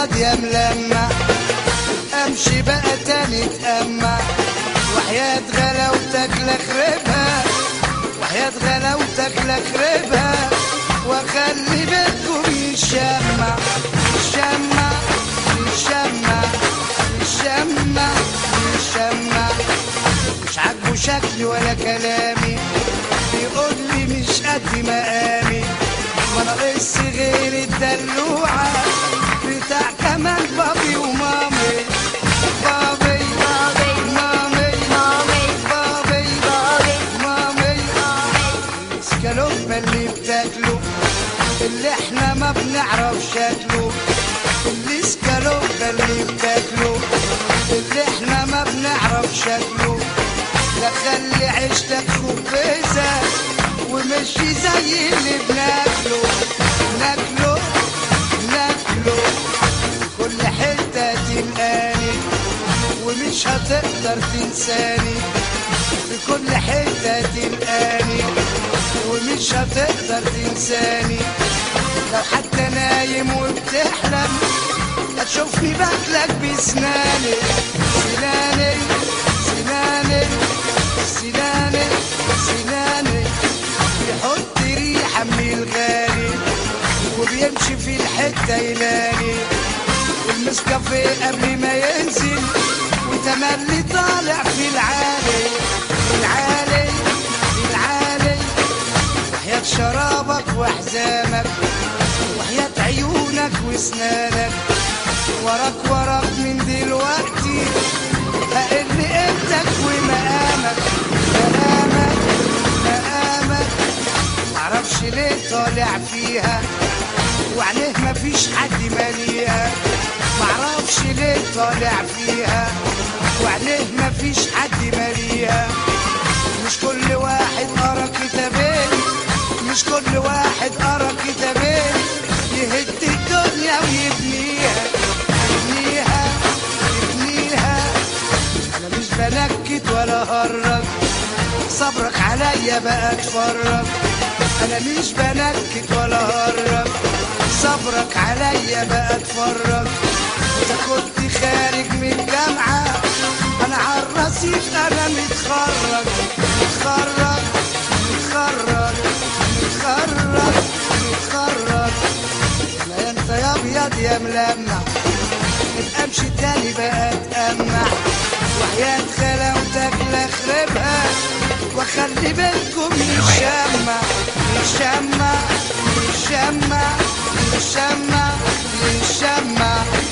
ابيض يا ملمع امشي بقى تاني اتأمع وحياة غلاوتك لخربها وحياة غلاوتك لخربها واخلي بيتكم يشمع يشمع يشمع يشمع يشمع مش عاجبه شكلي ولا كلامي بيقول لي مش قد مقامي ما ناقص غير الدلوعة بتاع كمان بابي ومامي بابي بابي مامي مامي بابي بابي مامي السكالوبة اللي بتاكله اللي احنا ما بنعرف شكله السكالوبة اللي بتاكله اللي احنا ما بنعرف شكله لا خلي عيشتك خبيزة ومشي زي اللي بناكله ناكله ناكله كل حتة تلقاني ومش هتقدر تنساني في كل حتة تلقاني ومش هتقدر تنساني لو حتى نايم وبتحلم هتشوفني باكلك بسناني سناني سناني سناني سناني بيحط ريحة من الغالي وبيمشي في الحتة يلاني والمسكافيه قبل ما ينزل وتملي طالع في العالي العالي العالي وحياة شرابك وحزامك وحياة عيونك واسنانك وراك وراك من دلوقتي هقل قيمتك ومقامك مقامك مقامك معرفش ليه طالع فيها وعليه مفيش حد ماليها معرفش ليه طالع فيها وعليه مفيش حد ماليها مش كل واحد قرا كتابين مش كل واحد قرا كتابين يهد الدنيا ويبنيها يبنيها يبنيها انا مش بنكت ولا هرج صبرك عليا بقى اتفرج انا مش بنكت ولا هرج صبرك عليا بقى اتفرج اذا كنت خارج من جامعة انا على الرصيف انا متخرج متخرج متخرج متخرج متخرج انا يا انت يا ابيض يا ملمع ابقى امشي تاني بقى اتأمع وحياة خلاوتك لخربها واخلي بينكم يشمع يشمع يشمع يشمع يشمع